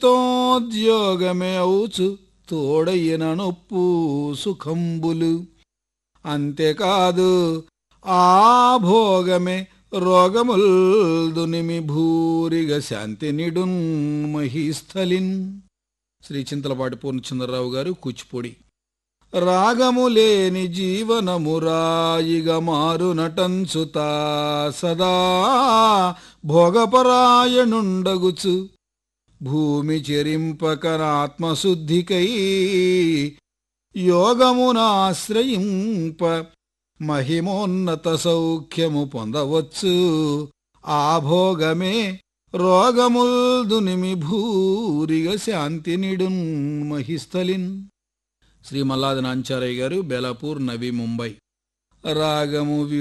నిత్యోద్యోగమే అవుచు తోడయ్యన నొప్పు సుఖంబులు అంతేకాదు ఆ భోగమే రోగముల్ దునిమి భూరిగ శాంతి నిడున్ మహీస్థలిన్ శ్రీ చింతలపాటి పూర్ణచంద్రరావు గారు కూచిపూడి రాగము లేని జీవనము రాయిగ మారు నటంచుతా సదా భోగపరాయణుండగుచు భూమి చెరింపకరాత్మశుద్ధికై యోగమునాశ్రయింప మహిమోన్నత సౌఖ్యము పొందవచ్చు ఆ భోగమే రోగముల్ దునిమి భూరిగ శాంతి నిడున్ మహిస్థలిన్ శ్రీ మల్లాది నాంచారయ్య గారు బెలాపూర్ నవీ ముంబై రాగము